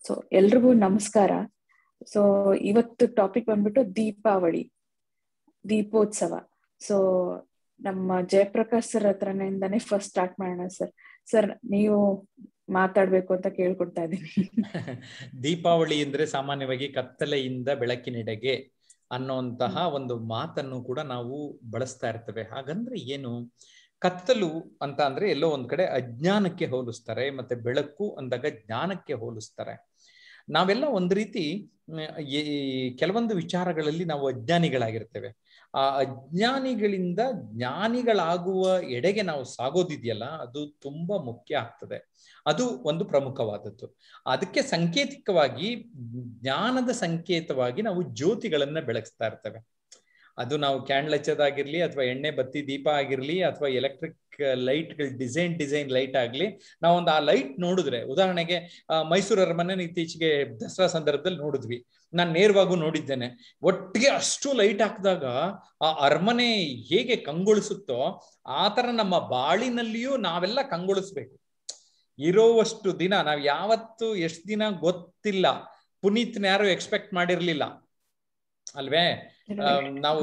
So ಎಲ್ರಿಗೂ ನಮಸ್ಕಾರ so ಇವತ್ತು ಟಾಪಿಕ್ ಬಂದ್ಬಿಟ್ಟು ದೀಪಾವಳಿ ದೀಪೋತ್ಸವ ಸೊ ನಮ್ಮ ಜಯಪ್ರಕಾಶ್ ಸರ್ ಹತ್ರನಿಂದಾನೇ ಫಸ್ಟ್ ಸ್ಟಾರ್ಟ್ ಮಾಡೋಣ ಸರ್ ಸರ್ ನೀವು ಮಾತಾಡ್ಬೇಕು ಅಂತ ಕೇಳ್ಕೊಡ್ತಾ ಇದ್ದೀನಿ ದೀಪಾವಳಿ ಅಂದ್ರೆ ಸಾಮಾನ್ಯವಾಗಿ ಕತ್ತಲೆಯಿಂದ ಬೆಳಕಿನೆಡೆಗೆ ಅನ್ನುವಂತಹ ಒಂದು ಮಾತನ್ನು ಕೂಡ ನಾವು ಬಳಸ್ತಾ ಇರ್ತೇವೆ ಹಾಗಂದ್ರೆ ಏನು ಕತ್ತಲು ಅಂತ ಅಂದ್ರೆ ಎಲ್ಲೋ ಒಂದ್ ಕಡೆ ಅಜ್ಞಾನಕ್ಕೆ ಹೋಲಿಸ್ತಾರೆ ಮತ್ತೆ ಬೆಳಕು ಅಂದಾಗ ಜ್ಞಾನಕ್ಕೆ ಹೋಲಿಸ್ತಾರೆ ನಾವೆಲ್ಲ ಒಂದ್ ರೀತಿ ಕೆಲವೊಂದು ವಿಚಾರಗಳಲ್ಲಿ ನಾವು ಅಜ್ಞಾನಿಗಳಾಗಿರ್ತೇವೆ ಆ ಅಜ್ಞಾನಿಗಳಿಂದ ಜ್ಞಾನಿಗಳಾಗುವ ಎಡೆಗೆ ನಾವು ಸಾಗೋದಿದೆಯಲ್ಲ ಅದು ತುಂಬಾ ಮುಖ್ಯ ಆಗ್ತದೆ ಅದು ಒಂದು ಪ್ರಮುಖವಾದದ್ದು ಅದಕ್ಕೆ ಸಂಕೇತಿಕವಾಗಿ ಜ್ಞಾನದ ಸಂಕೇತವಾಗಿ ನಾವು ಜ್ಯೋತಿಗಳನ್ನ ಬೆಳಗಿಸ್ತಾ ಇರ್ತೇವೆ ಅದು ನಾವು ಕ್ಯಾಂಡ್ಲ್ ಹಚ್ಚೋದಾಗಿರ್ಲಿ ಅಥವಾ ಎಣ್ಣೆ ಬತ್ತಿ ದೀಪ ಆಗಿರ್ಲಿ ಅಥವಾ ಎಲೆಕ್ಟ್ರಿಕ್ ಲೈಟ್ಗಳ ಡಿಸೈನ್ ಡಿಸೈನ್ ಲೈಟ್ ಆಗ್ಲಿ ನಾವೊಂದು ಆ ಲೈಟ್ ನೋಡಿದ್ರೆ ಉದಾಹರಣೆಗೆ ಮೈಸೂರು ಅರಮನೆ ಇತ್ತೀಚೆಗೆ ದಸರಾ ಸಂದರ್ಭದಲ್ಲಿ ನೋಡಿದ್ವಿ ನಾನು ನೇರವಾಗೂ ನೋಡಿದ್ದೇನೆ ಒಟ್ಟಿಗೆ ಅಷ್ಟು ಲೈಟ್ ಹಾಕಿದಾಗ ಆ ಅರಮನೆ ಹೇಗೆ ಕಂಗೊಳಿಸುತ್ತೋ ಆ ತರ ನಮ್ಮ ಬಾಳಿನಲ್ಲಿಯೂ ನಾವೆಲ್ಲ ಕಂಗೊಳಿಸ್ಬೇಕು ಇರೋವಷ್ಟು ದಿನ ನಾವ್ ಯಾವತ್ತು ಎಷ್ಟು ದಿನ ಗೊತ್ತಿಲ್ಲ ಪುನೀತ್ನ ಯಾರು ಎಕ್ಸ್ಪೆಕ್ಟ್ ಮಾಡಿರ್ಲಿಲ್ಲ ಅಲ್ವೇ ನಾವು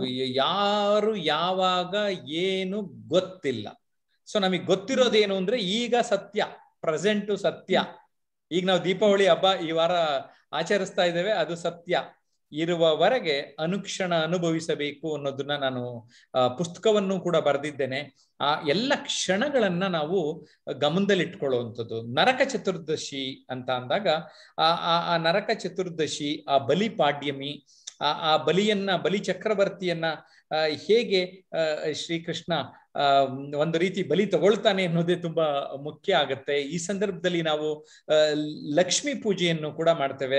ಯಾರು ಯಾವಾಗ ಏನು ಗೊತ್ತಿಲ್ಲ ಸೊ ನಮಗ್ ಗೊತ್ತಿರೋದೇನು ಅಂದ್ರೆ ಈಗ ಸತ್ಯ ಪ್ರೆಸೆಂಟ್ ಸತ್ಯ ಈಗ ನಾವು ದೀಪಾವಳಿ ಹಬ್ಬ ಈ ವಾರ ಆಚರಿಸ್ತಾ ಇದ್ದೇವೆ ಅದು ಸತ್ಯ ಇರುವವರೆಗೆ ಅನುಕ್ಷಣ ಅನುಭವಿಸಬೇಕು ಅನ್ನೋದನ್ನ ನಾನು ಪುಸ್ತಕವನ್ನು ಕೂಡ ಬರೆದಿದ್ದೇನೆ ಆ ಎಲ್ಲ ಕ್ಷಣಗಳನ್ನ ನಾವು ಗಮನದಲ್ಲಿಟ್ಕೊಳ್ಳುವಂಥದ್ದು ನರಕ ಚತುರ್ದಶಿ ಅಂತ ಅಂದಾಗ ಆ ಆ ನರಕ ಚತುರ್ದಶಿ ಆ ಬಲಿ ಪಾಡ್ಯಮಿ ಆ ಆ ಬಲಿಯನ್ನ ಬಲಿ ಚಕ್ರವರ್ತಿಯನ್ನ ಹೇಗೆ ಶ್ರೀಕೃಷ್ಣ ಒಂದು ರೀತಿ ಬಲಿ ತಗೊಳ್ತಾನೆ ಅನ್ನೋದೇ ತುಂಬಾ ಮುಖ್ಯ ಆಗತ್ತೆ ಈ ಸಂದರ್ಭದಲ್ಲಿ ನಾವು ಲಕ್ಷ್ಮಿ ಪೂಜೆಯನ್ನು ಕೂಡ ಮಾಡ್ತೇವೆ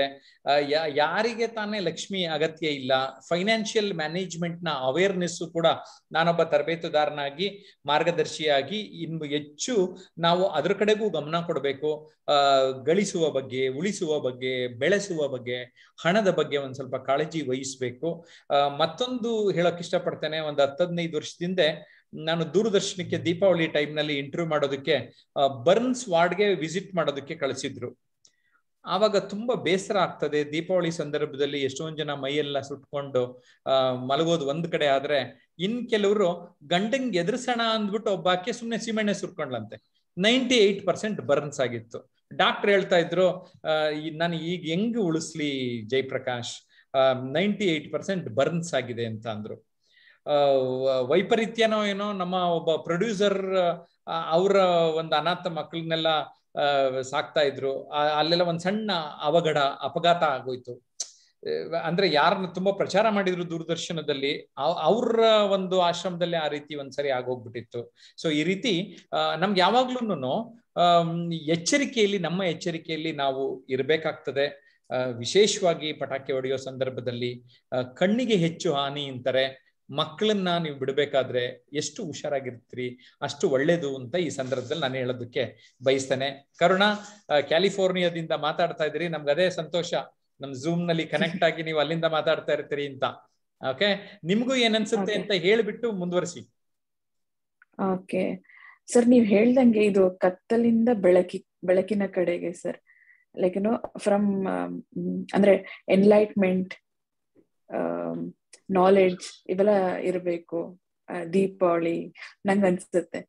ಯಾರಿಗೆ ತಾನೇ ಲಕ್ಷ್ಮಿ ಅಗತ್ಯ ಇಲ್ಲ ಫೈನಾನ್ಷಿಯಲ್ ಮ್ಯಾನೇಜ್ಮೆಂಟ್ ನ ಅವೇರ್ನೆಸ್ ಕೂಡ ನಾನೊಬ್ಬ ತರಬೇತುದಾರನಾಗಿ ಮಾರ್ಗದರ್ಶಿಯಾಗಿ ಇನ್ನು ಹೆಚ್ಚು ನಾವು ಅದ್ರ ಕಡೆಗೂ ಗಮನ ಕೊಡಬೇಕು ಆ ಗಳಿಸುವ ಬಗ್ಗೆ ಉಳಿಸುವ ಬಗ್ಗೆ ಬೆಳೆಸುವ ಬಗ್ಗೆ ಹಣದ ಬಗ್ಗೆ ಒಂದ್ ಸ್ವಲ್ಪ ಕಾಳಜಿ ವಹಿಸ್ಬೇಕು ಅಹ್ ಮತ್ತೊಂದು ಹೇಳಕ್ ಇಷ್ಟಪಡ್ತೇನೆ ಒಂದು ಹತ್ತದೈದು ವರ್ಷದಿಂದ ನಾನು ದೂರದರ್ಶನಕ್ಕೆ ದೀಪಾವಳಿ ಟೈಮ್ ನಲ್ಲಿ ಇಂಟರ್ವ್ಯೂ ಮಾಡೋದಕ್ಕೆ ಬರ್ನ್ಸ್ ವಾರ್ಡ್ಗೆ ವಿಸಿಟ್ ಮಾಡೋದಕ್ಕೆ ಕಳಿಸಿದ್ರು ಆವಾಗ ತುಂಬಾ ಬೇಸರ ಆಗ್ತದೆ ದೀಪಾವಳಿ ಸಂದರ್ಭದಲ್ಲಿ ಎಷ್ಟೊಂದ್ ಜನ ಮೈಯೆಲ್ಲ ಸುಟ್ಕೊಂಡು ಅಹ್ ಮಲಗೋದು ಒಂದ್ ಕಡೆ ಆದ್ರೆ ಇನ್ ಕೆಲವರು ಗಂಡಂಗ್ ಎದುರಿಸೋಣ ಅಂದ್ಬಿಟ್ಟು ಒಬ್ಬಾಕೆ ಸುಮ್ನೆ ಸೀಮೆಣ್ಣೆ ಸುರ್ಕೊಂಡ್ಲಂತೆ ನೈಂಟಿ ಏಟ್ ಪರ್ಸೆಂಟ್ ಬರ್ನ್ಸ್ ಆಗಿತ್ತು ಡಾಕ್ಟರ್ ಹೇಳ್ತಾ ಇದ್ರು ನಾನು ಈಗ ಹೆಂಗ್ ಉಳಿಸ್ಲಿ Jayaprakash ninety eight percent burns ಆಗಿದೆ ಅಂತ ಅಂದ್ರು ವೈಪರೀತ್ಯನೋ ಏನೋ ನಮ್ಮ ಒಬ್ಬ ಪ್ರೊಡ್ಯೂಸರ್ ಅವರ ಒಂದು ಅನಾಥ ಮಕ್ಕಳನ್ನೆಲ್ಲ ಸಾಕ್ತಾ ಇದ್ರು ಅಲ್ಲೆಲ್ಲ ಒಂದ್ ಸಣ್ಣ ಅವಘಡ ಅಪಘಾತ ಆಗೋಯ್ತು ಅಂದ್ರೆ ಯಾರನ್ನ ತುಂಬಾ ಪ್ರಚಾರ ಮಾಡಿದ್ರು ದೂರದರ್ಶನದಲ್ಲಿ ಅವ್ರ ಒಂದು ಆಶ್ರಮದಲ್ಲಿ ಆ ರೀತಿ ಒಂದ್ಸರಿ ಆಗೋಗ್ಬಿಟ್ಟಿತ್ತು ಸೊ ಈ ರೀತಿ ನಮ್ಗೆ ಯಾವಾಗ್ಲೂನು ಎಚ್ಚರಿಕೆಯಲ್ಲಿ ನಮ್ಮ ಎಚ್ಚರಿಕೆಯಲ್ಲಿ ನಾವು ಇರ್ಬೇಕಾಗ್ತದೆ ವಿಶೇಷವಾಗಿ ಪಟಾಕಿ ಹೊಡೆಯೋ ಸಂದರ್ಭದಲ್ಲಿ ಕಣ್ಣಿಗೆ ಹೆಚ್ಚು ಹಾನಿ ಅಂತಾರೆ ಮಕ್ಕಳನ್ನ ನೀವು ಬಿಡ್ಬೇಕಾದ್ರೆ ಎಷ್ಟು ಹುಷಾರಾಗಿರ್ತೀರಿ ಅಷ್ಟು ಒಳ್ಳೇದು ಅಂತ ಈ ಸಂದರ್ಭದಲ್ಲಿ ನಾನು ಹೇಳೋದಕ್ಕೆ ಬಯಸ್ತೇನೆ ಕರುಣ ಕ್ಯಾಲಿಫೋರ್ನಿಯಾದಿಂದ ಮಾತಾಡ್ತಾ ಇದ್ದೀರಿ ನಮ್ಗೆ ಅದೇ ಸಂತೋಷ ನಮ್ ಝೂಮ್ ನಲ್ಲಿ ಕನೆಕ್ಟ್ ಆಗಿ ನೀವು ಅಲ್ಲಿಂದ ಮಾತಾಡ್ತಾ ಇರ್ತೀರಿ ಅಂತ ಓಕೆ ನಿಮ್ಗೂ ಏನನ್ಸುತ್ತೆ ಅಂತ ಹೇಳ್ಬಿಟ್ಟು ಮುಂದುವರಿಸಿ ಓಕೆ ಸರ್ ನೀವ್ ಹೇಳ್ದಂಗೆ ಇದು ಕತ್ತಲಿಂದ ಬೆಳಕಿ ಬೆಳಕಿನ ಕಡೆಗೆ ಸರ್ ಲೈಕ್ ಏನೋ ಫ್ರಮ್ ಅಂದ್ರೆ ಎನ್ಲೈಟ್ಮೆಂಟ್ ನಾಲೆಡ್ಜ್ ಇವೆಲ್ಲ ಇರಬೇಕು ದೀಪಾವಳಿ ನಂಗ ಅನ್ಸುತ್ತೆ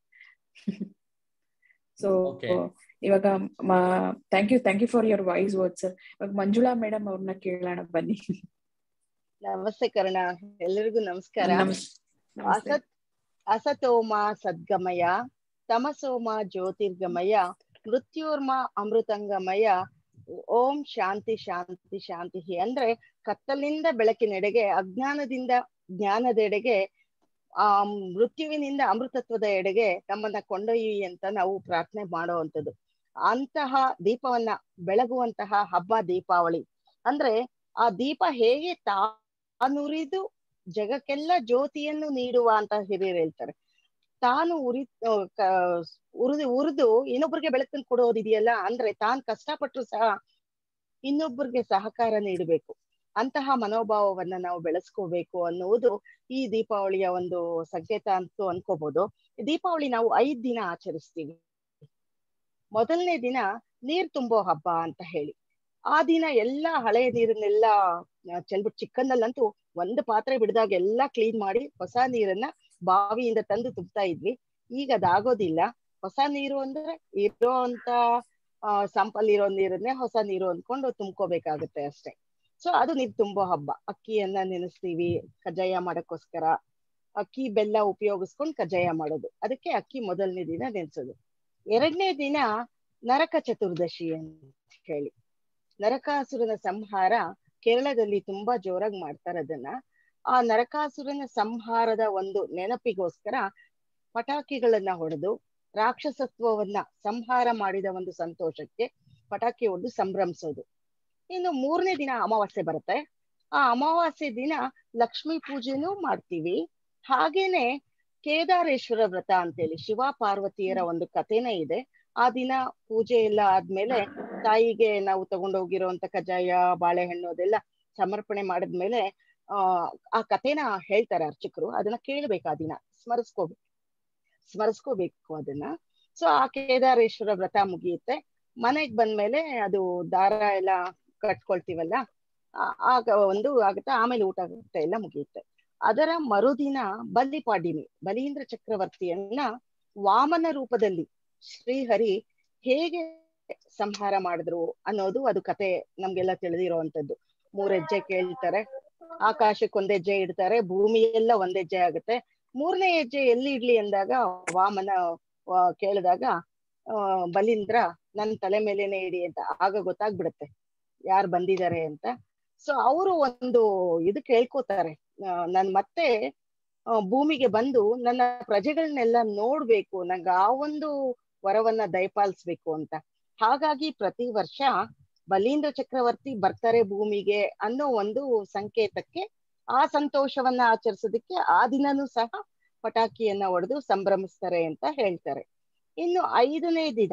ಸೊ ಇವಾಗ thank you thank you for your voice word sir ಇವಾಗ ಮಂಜುಳಾ ಮೇಡಮ್ ಅವ್ರನ್ನ ಕೇಳೋಣ ಬನ್ನಿ ನಮಸ್ತೆ ಕರುಣ ಎಲ್ಲರಿಗೂ ನಮಸ್ಕಾರ ಅಸತ್ ಅಸತೋಮ ಸದ್ಗಮಯ ತಮಸೋಮ ಜ್ಯೋತಿರ್ಗಮಯ ಮೃತ್ಯುರ್ಮ ಅಮೃತಂಗಮಯ ಓಂ ಶಾಂತಿ ಶಾಂತಿ ಶಾಂತಿ ಅಂದ್ರೆ ಕತ್ತಲಿಂದ ಬೆಳಕಿನೆಡೆಗೆ ಅಜ್ಞಾನದಿಂದ ಜ್ಞಾನದೆಡೆಗೆ ಆ ಮೃತ್ಯುವಿನಿಂದ ಅಮೃತತ್ವದ ಎಡೆಗೆ ನಮ್ಮನ್ನ ಕೊಂಡೊಯ್ಯಿ ಅಂತ ನಾವು ಪ್ರಾರ್ಥನೆ ಮಾಡುವಂಥದ್ದು ಅಂತಹ ದೀಪವನ್ನ ಬೆಳಗುವಂತಹ ಹಬ್ಬ ದೀಪಾವಳಿ ಅಂದ್ರೆ ಆ ದೀಪ ಹೇಗೆ ತಾನುರಿದು ಜಗಕ್ಕೆಲ್ಲ ಜ್ಯೋತಿಯನ್ನು ನೀಡುವ ಅಂತ ಹಿರಿಯರು ಹೇಳ್ತಾರೆ ತಾನು ಉರಿ ಉರಿದು ಉರಿದು ಇನ್ನೊಬ್ಬರಿಗೆ ಬೆಳಕನ್ನು ಕೊಡೋದಿದೆಯಲ್ಲ ಅಂದ್ರೆ ತಾನ್ ಕಷ್ಟಪಟ್ಟರು ಸಹ ಇನ್ನೊಬ್ಬರಿಗೆ ಸಹಕಾರ ನೀಡಬೇಕು ಅಂತಹ ಮನೋಭಾವವನ್ನ ನಾವು ಬೆಳೆಸ್ಕೋಬೇಕು ಅನ್ನುವುದು ಈ ದೀಪಾವಳಿಯ ಒಂದು ಸಂಕೇತ ಅಂತೂ ಅನ್ಕೋಬಹುದು ದೀಪಾವಳಿ ನಾವು ಐದ್ ದಿನ ಆಚರಿಸ್ತೀವಿ ಮೊದಲನೇ ದಿನ ನೀರ್ ತುಂಬೋ ಹಬ್ಬ ಅಂತ ಹೇಳಿ ಆ ದಿನ ಎಲ್ಲಾ ಹಳೆ ನೀರನ್ನೆಲ್ಲ ಚೆಲ್ಬಿಟ್ಟು ಚಿಕ್ಕನ್ನಲ್ಲಂತೂ ಒಂದು ಪಾತ್ರೆ ಬಿಡ್ದಾಗ ಎಲ್ಲಾ ಕ್ಲೀನ್ ಮಾಡಿ ಹೊಸ ನೀರನ್ನ ಬಾವಿಯಿಂದ ತಂದು ತುಂಬ್ತಾ ಇದ್ವಿ ಈಗ ಅದಾಗೋದಿಲ್ಲ ಹೊಸ ನೀರು ಅಂದ್ರೆ ಇರೋ ಅಂತ ಆ ಸಂಪಲ್ ಇರೋ ನೀರನ್ನೇ ಹೊಸ ನೀರು ಅಂದ್ಕೊಂಡು ತುಂಬ್ಕೋಬೇಕಾಗತ್ತೆ ಅಷ್ಟೇ ಸೊ ಅದು ನೀರ್ ತುಂಬೋ ಹಬ್ಬ ಅಕ್ಕಿಯನ್ನ ನೆನೆಸ್ತೀವಿ ಕಜ್ಜಾಯ ಮಾಡಕ್ಕೋಸ್ಕರ ಅಕ್ಕಿ ಬೆಲ್ಲ ಉಪಯೋಗಿಸ್ಕೊಂಡು ಕಜ್ಜಾಯ ಮಾಡೋದು ಅದಕ್ಕೆ ಅಕ್ಕಿ ಮೊದಲನೇ ದಿನ ನೆನ್ಸೋದು ಎರಡನೇ ದಿನ ನರಕ ಚತುರ್ದಶಿ ಅಂತ ಹೇಳಿ ನರಕಾಸುರನ ಸಂಹಾರ ಕೇರಳದಲ್ಲಿ ತುಂಬಾ ಜೋರಾಗಿ ಮಾಡ್ತಾರೆ ಅದನ್ನ ಆ ನರಕಾಸುರನ ಸಂಹಾರದ ಒಂದು ನೆನಪಿಗೋಸ್ಕರ ಪಟಾಕಿಗಳನ್ನ ಹೊಡೆದು ರಾಕ್ಷಸತ್ವವನ್ನ ಸಂಹಾರ ಮಾಡಿದ ಒಂದು ಸಂತೋಷಕ್ಕೆ ಪಟಾಕಿ ಹೊಡೆದು ಸಂಭ್ರಮಿಸೋದು ಇನ್ನು ಮೂರನೇ ದಿನ ಅಮಾವಾಸ್ಯೆ ಬರುತ್ತೆ ಆ ಅಮಾವಾಸ್ಯೆ ದಿನ ಲಕ್ಷ್ಮೀ ಪೂಜೆನೂ ಮಾಡ್ತೀವಿ ಹಾಗೇನೆ ಕೇದಾರೇಶ್ವರ ವ್ರತ ಅಂತೇಳಿ ಶಿವ ಪಾರ್ವತಿಯರ ಒಂದು ಕಥೆನೇ ಇದೆ ಆ ದಿನ ಪೂಜೆ ಎಲ್ಲ ಆದ್ಮೇಲೆ ತಾಯಿಗೆ ನಾವು ತಗೊಂಡೋಗಿರೋಂತ ಕಜ್ಜಾಯ ಬಾಳೆಹಣ್ಣು ಅದೆಲ್ಲ ಸಮರ್ಪಣೆ ಮಾಡಿದ್ಮೇಲೆ ಆ ಆ ಕಥೆನ ಹೇಳ್ತಾರೆ ಅರ್ಚಕರು ಅದನ್ನ ಕೇಳ್ಬೇಕು ಆ ದಿನ ಸ್ಮರಿಸ್ಕೋಬೇಕು ಸ್ಮರಿಸ್ಕೋಬೇಕು ಅದನ್ನ ಸೊ ಆ ಕೇದಾರೇಶ್ವರ ವ್ರತ ಮುಗಿಯುತ್ತೆ ಮನೆಗ್ ಬಂದ್ಮೇಲೆ ಅದು ದಾರ ಎಲ್ಲ ಕಟ್ಕೊಳ್ತೀವಲ್ಲ ಆಗ ಒಂದು ಆಗುತ್ತೆ ಆಮೇಲೆ ಊಟ ಆಗುತ್ತೆ ಎಲ್ಲ ಮುಗಿಯುತ್ತೆ ಅದರ ಮರುದಿನ ಬಲಿಪಾಡ್ಯಮಿ ಬಲೀಂದ್ರ ಚಕ್ರವರ್ತಿಯನ್ನ ವಾಮನ ರೂಪದಲ್ಲಿ ಶ್ರೀಹರಿ ಹೇಗೆ ಸಂಹಾರ ಮಾಡಿದ್ರು ಅನ್ನೋದು ಅದು ಕತೆ ನಮ್ಗೆಲ್ಲ ತಿಳಿದಿರುವಂತದ್ದು ಮೂರ್ ಹೆಜ್ಜೆ ಕೇಳ್ತಾರೆ ಆಕಾಶಕ್ಕೆ ಒಂದ್ ಹೆಜ್ಜೆ ಇಡ್ತಾರೆ ಭೂಮಿ ಎಲ್ಲ ಒಂದ್ ಹೆಜ್ಜೆ ಆಗುತ್ತೆ ಮೂರನೇ ಹೆಜ್ಜೆ ಎಲ್ಲಿ ಇಡ್ಲಿ ಅಂದಾಗ ವಾಮನ ಕೇಳಿದಾಗ ಆ ಬಲೀಂದ್ರ ನನ್ ತಲೆ ಮೇಲೇನೆ ಇಡಿ ಅಂತ ಆಗ ಗೊತ್ತಾಗ್ಬಿಡುತ್ತೆ ಯಾರು ಬಂದಿದ್ದಾರೆ ಅಂತ ಸೊ ಅವರು ಒಂದು ಇದು ಕೇಳ್ಕೋತಾರೆ ನನ್ ಮತ್ತೆ ಭೂಮಿಗೆ ಬಂದು ನನ್ನ ಪ್ರಜೆಗಳನ್ನೆಲ್ಲ ನೋಡ್ಬೇಕು ನಂಗೆ ಆ ಒಂದು ವರವನ್ನ ದಯಪಾಲಿಸ್ಬೇಕು ಅಂತ ಹಾಗಾಗಿ ಪ್ರತಿ ವರ್ಷ ಬಲೀಂದ್ರ ಚಕ್ರವರ್ತಿ ಬರ್ತಾರೆ ಭೂಮಿಗೆ ಅನ್ನೋ ಒಂದು ಸಂಕೇತಕ್ಕೆ ಆ ಸಂತೋಷವನ್ನ ಆಚರಿಸೋದಕ್ಕೆ ಆ ದಿನನೂ ಸಹ ಪಟಾಕಿಯನ್ನ ಹೊಡೆದು ಸಂಭ್ರಮಿಸ್ತಾರೆ ಅಂತ ಹೇಳ್ತಾರೆ ಇನ್ನು ಐದನೇ ದಿನ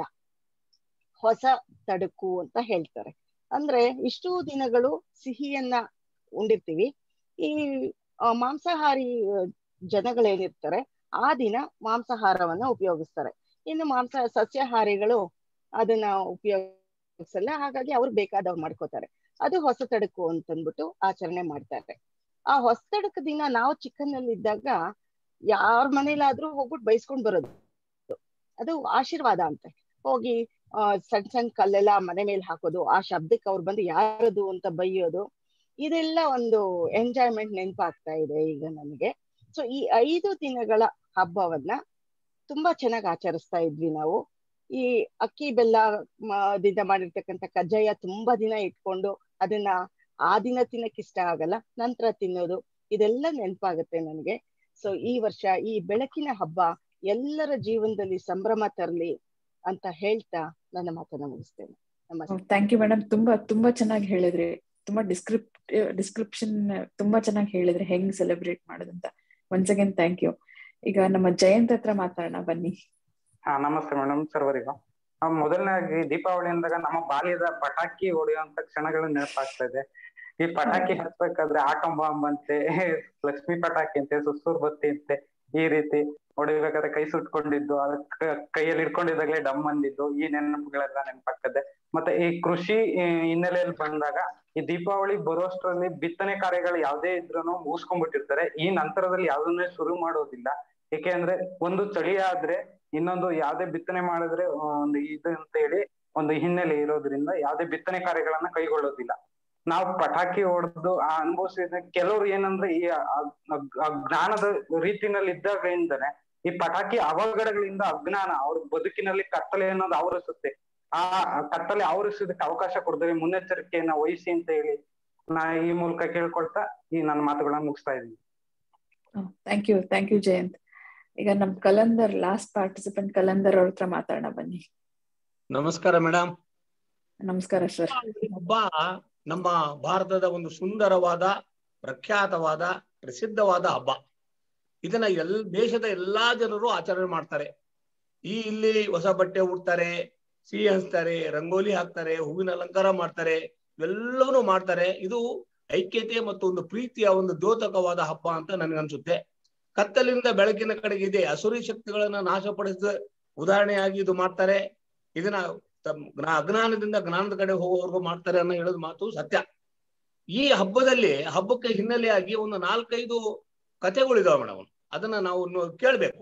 ಹೊಸ ತಡುಕು ಅಂತ ಹೇಳ್ತಾರೆ ಅಂದ್ರೆ ಇಷ್ಟು ದಿನಗಳು ಸಿಹಿಯನ್ನ ಉಂಡಿರ್ತೀವಿ ಈ ಮಾಂಸಾಹಾರಿ ಜನಗಳೇನಿರ್ತಾರೆ ಆ ದಿನ ಮಾಂಸಾಹಾರವನ್ನ ಉಪಯೋಗಿಸ್ತಾರೆ ಇನ್ನು ಮಾಂಸ ಸಸ್ಯಾಹಾರಿಗಳು ಅದನ್ನ ಉಪಯೋಗಿಸಲ್ಲ ಹಾಗಾಗಿ ಅವ್ರು ಬೇಕಾದವ್ರು ಮಾಡ್ಕೋತಾರೆ ಅದು ಹೊಸ ತಡುಕು ಅಂತಂದ್ಬಿಟ್ಟು ಆಚರಣೆ ಮಾಡ್ತಾರೆ ಆ ಹೊಸ ತಡುಕು ದಿನ ನಾವು ಚಿಕ್ಕನ್ನಲ್ಲಿ ಇದ್ದಾಗ ಯಾರ ಮನೇಲಾದ್ರೂ ಹೋಗ್ಬಿಟ್ಟು ಬೈಸ್ಕೊಂಡ್ ಬರೋದು ಅದು ಆಶೀರ್ವಾದ ಅಂತೆ ಹೋಗಿ ಆ ಸಣ್ಣ ಸಣ್ಣ ಕಲ್ಲೆಲ್ಲ ಮನೆ ಮೇಲೆ ಹಾಕೋದು ಆ ಶಬ್ದಕ್ಕೆ ಅವ್ರು ಬಂದು ಯಾರದು ಅಂತ ಬೈಯೋದು ಇದೆಲ್ಲ ಒಂದು ಎಂಜಾಯ್ಮೆಂಟ್ ನೆನಪಾಗ್ತಾ ಇದೆ ಈಗ ನನಗೆ ಸೊ ಈ ಐದು ದಿನಗಳ ಹಬ್ಬವನ್ನ ತುಂಬಾ ಚೆನ್ನಾಗಿ ಆಚರಿಸ್ತಾ ಇದ್ವಿ ನಾವು ಈ ಅಕ್ಕಿ ಬೆಲ್ಲ ದಿಂದ ಮಾಡಿರ್ತಕ್ಕಂಥ ಕಜ್ಜಾಯ ತುಂಬಾ ದಿನ ಇಟ್ಕೊಂಡು ಅದನ್ನ ಆ ದಿನ ತಿನ್ನಕ್ ಇಷ್ಟ ಆಗಲ್ಲ ನಂತರ ತಿನ್ನೋದು ಇದೆಲ್ಲ ನೆನಪಾಗುತ್ತೆ ನನಗೆ ಸೊ ಈ ವರ್ಷ ಈ ಬೆಳಕಿನ ಹಬ್ಬ ಎಲ್ಲರ ಜೀವನದಲ್ಲಿ ಸಂಭ್ರಮ ತರಲಿ ಅಂತ ಹೇಳ್ತಾ ನನ್ನ ಮಾತನ್ನ ಮುಗಿಸ್ತೇನೆ ನಮಸ್ತೆ ಥ್ಯಾಂಕ್ ಯು ಮೇಡಮ್ ತುಂಬಾ ತುಂಬಾ ಚೆನ್ನಾಗಿ ಹೇಳಿದ್ರಿ ತುಂಬಾ ಡಿಸ್ಕ್ರಿಪ್ ಡಿಸ್ಕ್ರಿಪ್ಷನ್ ತುಂಬಾ ಚೆನ್ನಾಗಿ ಹೇಳಿದ್ರಿ ಹೆಂಗ್ ಸೆಲೆಬ್ರೇಟ್ ಮಾಡೋದಂತ ಒನ್ಸ್ ಅಗೇನ್ ಥ್ಯಾಂಕ್ ಯು ಈಗ ನಮ್ಮ ಜಯಂತ್ ಹತ್ರ ಮಾತಾಡೋಣ ಬನ್ನಿ ಹಾ ನಮಸ್ತೆ ಮೇಡಮ್ ಸರ್ವರಿಗೂ ಮೊದಲನೇದಾಗಿ ದೀಪಾವಳಿ ಅಂದಾಗ ನಮ್ಮ ಬಾಲ್ಯದ ಪಟಾಕಿ ಹೊಡೆಯುವಂತ ಕ್ಷಣಗಳು ನೆನಪಾಗ್ತಾ ಇದೆ ಈ ಪಟಾಕಿ ಹಚ್ಬೇಕಾದ್ರೆ ಆಟಂ ಬಾಂಬ್ ಅಂತೆ ಲಕ್ಷ್ಮಿ ಪಟಾಕಿ ಅಂತೆ ಸುತ್ತೂರ್ ಬತ್ತಿ ಅಂತೆ ಈ ರೀತಿ ಹೊಡಿಬೇಕಾದ್ರೆ ಕೈ ಸುಟ್ಕೊಂಡಿದ್ದು ಅದಕ್ಕ ಕೈಯಲ್ಲಿ ಇಟ್ಕೊಂಡಿದ್ದಾಗಲೇ ಡಮ್ ಅಂದಿದ್ದು ಈ ನೆನಪುಗಳೆಲ್ಲ ನೆನಪಾಗ್ತದೆ ಮತ್ತೆ ಈ ಕೃಷಿ ಹಿನ್ನೆಲೆಯಲ್ಲಿ ಬಂದಾಗ ಈ ದೀಪಾವಳಿ ಬರುವಷ್ಟರಲ್ಲಿ ಬಿತ್ತನೆ ಕಾರ್ಯಗಳು ಯಾವ್ದೇ ಇದ್ರೂ ಮುಗಿಸ್ಕೊಂಡ್ಬಿಟ್ಟಿರ್ತಾರೆ ಈ ನಂತರದಲ್ಲಿ ಯಾವ್ದನ್ನೇ ಶುರು ಮಾಡೋದಿಲ್ಲ ಏಕೆ ಅಂದ್ರೆ ಒಂದು ಚಳಿ ಆದ್ರೆ ಇನ್ನೊಂದು ಯಾವ್ದೇ ಬಿತ್ತನೆ ಮಾಡಿದ್ರೆ ಒಂದು ಇದು ಅಂತ ಹೇಳಿ ಒಂದು ಹಿನ್ನೆಲೆ ಇರೋದ್ರಿಂದ ಯಾವ್ದೇ ಬಿತ್ತನೆ ಕಾರ್ಯಗಳನ್ನ ಕೈಗೊಳ್ಳೋದಿಲ್ಲ ನಾವು ಪಟಾಕಿ ಹೊಡೆದು ಆ ಅನುಭವಿಸಿದ ಕೆಲವ್ರು ಏನಂದ್ರೆ ಈ ಜ್ಞಾನದ ರೀತಿನಲ್ಲಿ ಇದ್ದಾಗಿಂದನೆ ಈ ಪಟಾಕಿ ಅವಘಡಗಳಿಂದ ಅಜ್ಞಾನ ಅವ್ರ ಬದುಕಿನಲ್ಲಿ ಕತ್ತಲೆ ಅನ್ನೋದು ಆವರಿಸುತ್ತೆ ಆ ಕತ್ತಲೆ ಆವರಿಸೋದಕ್ಕೆ ಅವಕಾಶ ಕೊಡದೆ ಮುನ್ನೆಚ್ಚರಿಕೆಯನ್ನ ವಹಿಸಿ ಅಂತ ಹೇಳಿ ನಾ ಈ ಮೂಲಕ ಕೇಳ್ಕೊಳ್ತಾ ಈ ನನ್ನ ಮಾತುಗಳನ್ನ ಮುಗಿಸ್ತಾ ಇದ್ದೀನಿ thank you thank you Jayanth ಈಗ ನಮ್ ಕಲಂದರ್ ಲಾಸ್ಟ್ ಪಾರ್ಟಿಸಿಪೆಂಟ್ ಕಲಂದರ್ ಅವ್ರ ಹತ್ರ ಮಾತಾಡೋಣ ಬನ್ನಿ ನಮಸ್ಕಾರ ಮೇಡಮ್ ನಮಸ್ಕಾರ ಸರ್ ಹಬ್ಬ ನಮ್ಮ ಭಾರತದ ಒಂದು ಸುಂದರವಾದ ಪ್ರಖ್ಯಾತವಾದ ಪ್ರಸಿದ್ಧವಾದ ಹಬ್ಬ ಇದನ್ನ ಎಲ್ ದೇಶದ ಎಲ್ಲಾ ಜನರು ಆಚರಣೆ ಮಾಡ್ತಾರೆ ಈ ಇಲ್ಲಿ ಹೊಸ ಬಟ್ಟೆ ಉಡ್ತಾರೆ ಸಿಹಿ ಹಂಚ್ತಾರೆ ರಂಗೋಲಿ ಹಾಕ್ತಾರೆ ಹೂವಿನ ಅಲಂಕಾರ ಮಾಡ್ತಾರೆ ಇವೆಲ್ಲವನ್ನೂ ಮಾಡ್ತಾರೆ ಇದು ಐಕ್ಯತೆ ಮತ್ತು ಒಂದು ಪ್ರೀತಿಯ ಒಂದು ದ್ಯೋತಕವಾದ ಹಬ್ಬ ಅಂತ ನನಗನ್ಸುತ್ತೆ ಕತ್ತಲಿಂದ ಬೆಳಕಿನ ಕಡೆಗೆ ಇದೆ ಅಸುರಿ ಶಕ್ತಿಗಳನ್ನ ನಾಶಪಡಿಸಿದ ಉದಾಹರಣೆಯಾಗಿ ಇದು ಮಾಡ್ತಾರೆ ಇದನ್ನ ತಮ್ಮ ಜ್ಞಾ- ಅಜ್ಞಾನದಿಂದ ಜ್ಞಾನದ ಕಡೆ ಹೋಗೋವರೆಗೂ ಮಾಡ್ತಾರೆ ಅನ್ನೋ ಹೇಳೋದು ಮಾತು ಸತ್ಯ ಈ ಹಬ್ಬದಲ್ಲಿ ಹಬ್ಬಕ್ಕೆ ಹಿನ್ನೆಲೆಯಾಗಿ ಒಂದು ನಾಲ್ಕೈದು ಕಥೆಗಳಿದಾವೆ ಮೇಡಮ್ ಅದನ್ನ ನಾವು ನೋ- ಕೇಳ್ಬೇಕು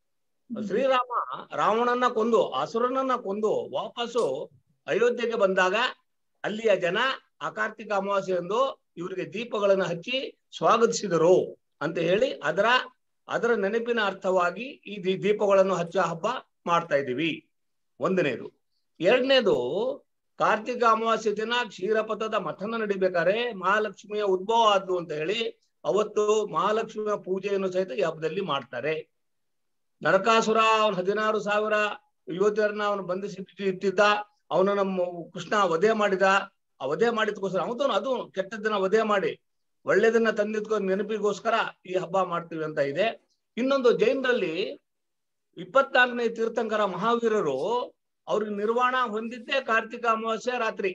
ಶ್ರೀರಾಮ ರಾವಣನ್ನ ಕೊಂದು ಅಸುರನನ್ನ ಕೊಂದು ವಾಪಸ್ಸು ಅಯೋಧ್ಯೆಗೆ ಬಂದಾಗ ಅಲ್ಲಿಯ ಜನ ಆ ಕಾರ್ತಿಕ ಅಮಾವಾಸ್ಯೆಯಂದು ಇವರಿಗೆ ದೀಪಗಳನ್ನು ಹಚ್ಚಿ ಸ್ವಾಗತಿಸಿದರು ಅಂತ ಹೇಳಿ ಅದರ ಅದರ ನೆನಪಿನ ಅರ್ಥವಾಗಿ ಈ ದೀ- ದೀಪಗಳನ್ನು ಹಚ್ಚೋ ಹಬ್ಬ ಮಾಡ್ತಾ ಇದ್ದೀವಿ ಒಂದನೇದು ಎರಡನೇದು ಕಾರ್ತಿಕ ಅಮಾವಾಸ್ಯೆ ದಿನ ಕ್ಷೀರಪಥದ ಮಥನ ನಡಿಬೇಕಾದ್ರೆ ಮಹಾಲಕ್ಷ್ಮಿಯ ಉದ್ಭವ ಆದ್ಲು ಅಂತ ಹೇಳಿ ಅವತ್ತು ಮಹಾಲಕ್ಷ್ಮಿಯ ಪೂಜೆಯನ್ನು ಸಹಿತ ಈ ಹಬ್ಬದಲ್ಲಿ ಮಾಡ್ತಾರೆ ನರಕಾಸುರ ಅವನು ಹದಿನಾರು ಸಾವಿರ ಯೋಧರನ್ನ ಅವನು ಬಂಧಿಸಿ ಇಟ್ಟಿದ್ದ ಅವನ ನಮ್ಮ ಕೃಷ್ಣ ವಧೆ ಮಾಡಿದ ಆ ವಧೆ ಮಾಡಿದ್ಕೋಸ್ಕರ ಅವನು ಅದು ಕೆಟ್ಟದ್ದನ್ನ ವಧೆ ಮಾಡಿ ಒಳ್ಳೇದನ್ನ ತಂದಿದ್ಕೋ ನೆನಪಿಗೋಸ್ಕರ ಈ ಹಬ್ಬ ಮಾಡ್ತೀವಿ ಅಂತ ಇದೆ ಇನ್ನೊಂದು ಜೈನರಲ್ಲಿ ಇಪ್ಪತ್ನಾಲ್ಕನೇ ತೀರ್ಥಂಕರ ಮಹಾವೀರರು ಅವ್ರಿಗೆ ನಿರ್ವಾಣ ಹೊಂದಿದ್ದೇ ಕಾರ್ತಿಕ ಅಮಾವಾಸ್ಯೆ ರಾತ್ರಿ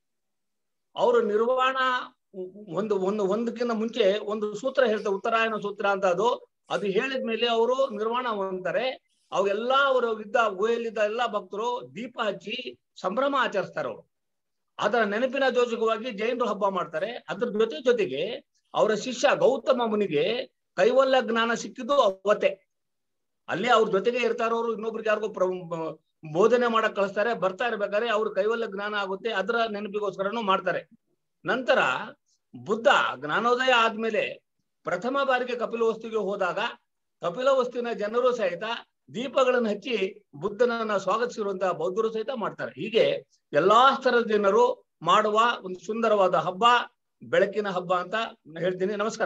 ಅವರು ನಿರ್ವಾಣ ಒಂದು ಒಂದು ಒಂದಕ್ಕಿಂತ ಮುಂಚೆ ಒಂದು ಸೂತ್ರ ಹೇಳ್ತಾರೆ ಉತ್ತರಾಯಣ ಸೂತ್ರ ಅಂತ ಅದು ಅದು ಹೇಳಿದ ಮೇಲೆ ಅವರು ನಿರ್ವಾಣ ಹೊಂದ್ತಾರೆ ಅವೆಲ್ಲಾ ಅವರು ಇದ್ದ ಗುಹೆಯಲ್ಲಿದ್ದ ಎಲ್ಲಾ ಭಕ್ತರು ದೀಪ ಹಚ್ಚಿ ಸಂಭ್ರಮ ಆಚರಿಸ್ತಾರೆ ಅವರು ಅದರ ನೆನಪಿನ ಜೋಜಕವಾಗಿ ಜೈನರು ಹಬ್ಬ ಮಾಡ್ತಾರೆ ಅದ್ರ ಜೊತೆ ಜೊತೆಗೆ ಅವರ ಶಿಷ್ಯ ಗೌತಮ ಮುನಿಗೆ ಕೈವಲ್ಯ ಜ್ಞಾನ ಸಿಕ್ಕಿದ್ದು ಅವತ್ತೆ ಅಲ್ಲೇ ಅವ್ರ ಜೊತೆಗೆ ಇರ್ತಾರವ್ರು ಇನ್ನೊಬ್ರಿಗೆ ಯಾರಿಗೂ ಪ್ರ ಬ- ಬೋಧನೆ ಮಾಡಕ್ ಕಳಿಸ್ತಾರೆ ಬರ್ತಾ ಇರ್ಬೇಕಾದ್ರೆ ಅವ್ರ ಕೈವಲ್ಯ ಜ್ಞಾನ ಆಗುತ್ತೆ ಅದರ ನೆನಪಿಗೋಸ್ಕರನೂ ಮಾಡ್ತಾರೆ ನಂತರ ಬುದ್ಧ ಜ್ಞಾನೋದಯ ಆದ್ಮೇಲೆ ಪ್ರಥಮ ಬಾರಿಗೆ ಕಪಿಲವಸ್ತುಗೆ ಹೋದಾಗ ಕಪಿಲವಸ್ತುವಿನ ಜನರು ಸಹಿತ ದೀಪಗಳನ್ನು ಹಚ್ಚಿ ಬುದ್ಧನನ್ನ ಸ್ವಾಗತಿಸಿರುವಂತಹ ಬೌದ್ಧರು ಸಹಿತ ಮಾಡ್ತಾರೆ ಹೀಗೆ ಎಲ್ಲಾ ಸ್ತರದ ಜನರು ಮಾಡುವ ಒಂದು ಸುಂದರವಾದ ಹಬ್ಬ ಬೆಳಕಿನ ಹಬ್ಬ ಅಂತ ಹೇಳ್ತೀನಿ ನಮಸ್ಕಾರ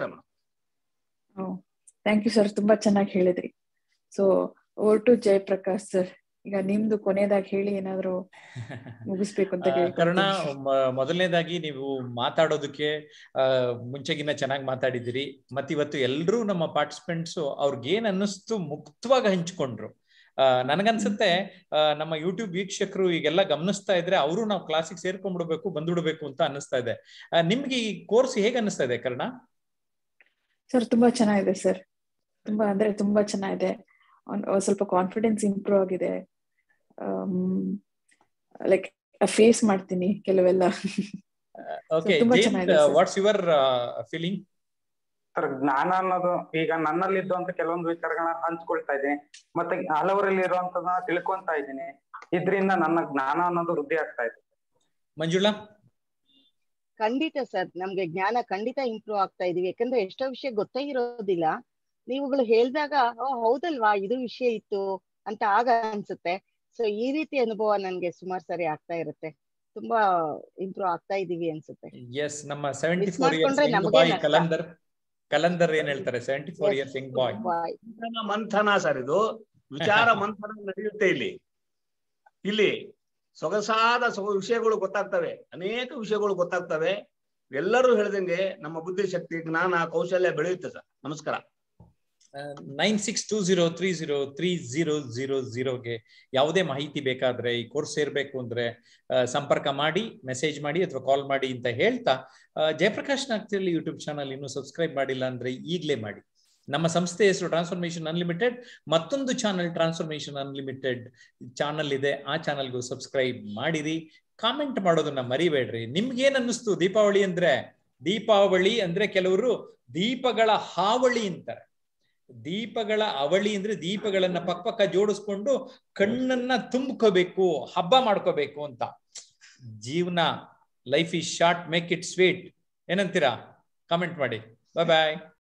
ಮೇಡಮ್ ಥ್ಯಾಂಕ್ ಯು ಸರ್ ತುಂಬಾ ಚೆನ್ನಾಗಿ ಹೇಳಿದ್ರಿ so over to Jayaprakash sir ಈಗ ನಿಮ್ದು ಕೊನೆಯದಾಗಿ ಹೇಳಿ ಏನಾದ್ರು ಮುಗಿಸ್ಬೇಕು ಅಂತ ಆ, ಕರ್ಣ ಕೇಳ್ಕೊಂತೀನಿ. ಮ- ಮೊದಲನೇದಾಗಿ ನೀವು ಮಾತಾಡೋದಕ್ಕೆ ಆ, ಮುಂಚೆಗಿನ್ನ ಚೆನ್ನಾಗಿ ಮಾತಾಡಿದಿರಿ ಮತ್ತಿವತ್ತು ಎಲ್ರೂ ನಮ್ಮ ಪಾರ್ಟಿಸಿಪೆಂಟ್ಸ್ ಅವ್ರಿಗೇನ್ ಅನ್ನಿಸ್ತು ಮುಕ್ತವಾಗಿ ಹಂಚ್ಕೊಂಡ್ರು ಆ, ನನಗನ್ಸುತ್ತೆ ಆ, ನಮ್ಮ ಯೂಟ್ಯೂಬ್ ವೀಕ್ಷಕರು ಈಗೆಲ್ಲ ಗಮನಿಸ್ತಾ ಇದ್ರೆ ಅವರು ನಾವು ಕ್ಲಾಸಿಗೆ ಸೇರ್ಕೊಂಡ್ಬಿಡ್ಬೇಕು ಬಂದ್ಬಿಡ್ಬೇಕು ಅಂತ ಅನ್ನಿಸ್ತಾ ಇದೆ ಆ, ನಿಮ್ಗೆ ಈ ಕೋರ್ಸ್ ಹೇಗೆ ಅನ್ನಿಸ್ತಾ ಇದೆ ಕರ್ಣ ಸರ್ ತುಂಬಾ ಚೆನ್ನಾಗಿದೆ ಸರ್ ತುಂಬಾ ಅಂದ್ರೆ ತುಂಬಾ ಚೆನ್ನಾಗಿದೆ ಒಂದ್- ಒಂದ್ ಸ್ವಲ್ಪ ಕಾನ್ಫಿಡೆನ್ಸ್ ಇಂಪ್ರೂವ್ ಆಗಿದೆ ಲೈಕ್ ಫೇಸ್ ಮಾಡ್ತೀನಿ ಕೆಲವೆಲ್ಲ ಓಕೆ ತುಂಬಾ ಜೇಮ್ಸ್ ಚೆನ್ನಾಗಿದೆ sir. What's your feeling sir ಜ್ಞಾನ ಅನ್ನೋದು ಈಗ ನನ್ನಲ್ಲಿ ಇದ್ದಂತ ಕೆಲವೊಂದು ವಿಚಾರಗಳನ್ನ ಹಂಚ್ಕೊಳ್ತಾ ಇದ್ದೀನಿ ಮತ್ತೆ ಹಲವರಲ್ಲಿ ಇರುವಂತದನ್ನ ತಿಳ್ಕೊಂತಾ ಇದ್ದೀನಿ ಇದ್ರಿಂದ ನನ್ನ ಜ್ಞಾನ ಅನ್ನೋದು ವೃದ್ಧಿ ಆಗ್ತಾ ಇದೆ ಮಂಜುಳಾ ಖಂಡಿತ ಸರ್ ನಮ್ಗೆ ಜ್ಞಾನ ಖಂಡಿತ ಇಂಪ್ರೂವ್ ಆಗ್ತಾ ಇದೀವಿ ಯಾಕಂದ್ರೆ ಎಷ್ಟೋ ವಿಷಯ ಗೊತ್ತೇ ಇರೋದಿಲ್ಲ ನೀವುಗಳು ಹೇಳ್ದಾಗ ಓ ಹೌದಲ್ವಾ ಇದು ವಿಷಯ ಇತ್ತು ಅಂತ ಆಗ ಅನ್ಸುತ್ತೆ ಸೊ ಈ ರೀತಿ ಅನುಭವ ನನ್ಗೆ ಸುಮಾರು ಸರಿ ಆಗ್ತಾ ಇರುತ್ತೆ ತುಂಬಾ ಇಂಪ್ರೂವ್ ಆಗ್ತಾ ಇದೀವಿ ಅನ್ಸುತ್ತೆ ಎಸ್ ನಮ್ಮ ಸೆವೆಂಟಿ Miss ಫೋರ್ ಇಯರ್ಸ್ ಮಾಡ್ಕೊಂಡ್ರೆ ಯಂಗ್ ನಮ್ಗೆ ಬಾಯ್ ನಷ್ಟ. ಕಲಂದರ್ ಕಲಂದರ್ ಏನ್ ಹೇಳ್ತಾರೆ seventy four Yes. Years young boy Bye. ಮಂಥನ ಮಂಥನ ಸರ್ ಇದು ವಿಚಾರ ಮಂಥನ ನಡೆಯುತ್ತೆ ಇಲ್ಲಿ ಇಲ್ಲಿ ಸೊಗಸಾದ ಸೊಗ ವಿಷಯಗಳು ಗೊತ್ತಾಗ್ತವೆ ಅನೇಕ ವಿಷಯಗಳು ಗೊತ್ತಾಗ್ತವೆ ಎಲ್ಲರೂ ಹೇಳ್ದಂಗೆ ನಮ್ಮ ಬುದ್ಧಿಶಕ್ತಿ ಜ್ಞಾನ ಕೌಶಲ್ಯ ಬೆಳೆಯುತ್ತೆ ಸರ್ ನಮಸ್ಕಾರ nine six two zero three zero three zero zero ಜೀರೋಗೆ ಯಾವುದೇ ಮಾಹಿತಿ ಬೇಕಾದ್ರೆ ಈ ಕೋರ್ಸ್ ಸೇರ್ಬೇಕು ಅಂದ್ರೆ ಆ, ಸಂಪರ್ಕ ಮಾಡಿ ಮೆಸೇಜ್ ಮಾಡಿ ಅಥವಾ ಕಾಲ್ ಮಾಡಿ ಅಂತ ಹೇಳ್ತಾ ಆ, ಜಯಪ್ರಕಾಶ್ ನಾಗ್ತಿಯಲ್ಲಿ ಯೂಟ್ಯೂಬ್ ಚಾನಲ್ ಇನ್ನೂ ಸಬ್ಸ್ಕ್ರೈಬ್ ಮಾಡಿಲ್ಲ ಅಂದ್ರೆ ಈಗಲೇ ಮಾಡಿ ನಮ್ಮ ಸಂಸ್ಥೆ ಹೆಸರು ಟ್ರಾನ್ಸ್ಫಾರ್ಮೇಶನ್ ಅನ್ಲಿಮಿಟೆಡ್ ಮತ್ತೊಂದು ಚಾನಲ್ ಟ್ರಾನ್ಸ್ಫಾರ್ಮೇಶನ್ ಅನ್ಲಿಮಿಟೆಡ್ ಚಾನಲ್ ಇದೆ ಆ ಚಾನಲ್ಗೂ ಸಬ್ಸ್ಕ್ರೈಬ್ ಮಾಡಿರಿ ಕಾಮೆಂಟ್ ಮಾಡೋದನ್ನ ಮರಿಬೇಡ್ರಿ ನಿಮ್ಗೇನ್ ಅನ್ನಿಸ್ತು ದೀಪಾವಳಿ ಅಂದ್ರೆ ದೀಪಾವಳಿ ಅಂದ್ರೆ ಕೆಲವರು ದೀಪಗಳ ಹಾವಳಿ ಅಂತಾರೆ ದೀಪಗಳ ಅವಳಿ ಅಂದ್ರೆ ದೀಪಗಳನ್ನ ಪಕ್ಕ ಪಕ್ಕ ಜೋಡಿಸ್ಕೊಂಡು ಕಣ್ಣನ್ನ ತುಂಬ್ಕೋಬೇಕು ಹಬ್ಬ ಮಾಡ್ಕೋಬೇಕು ಅಂತ ಜೀವನ life is short make it sweet ಏನಂತೀರಾ ಕಾಮೆಂಟ್ ಮಾಡಿ ಬಾಯ್ ಬಾಯ್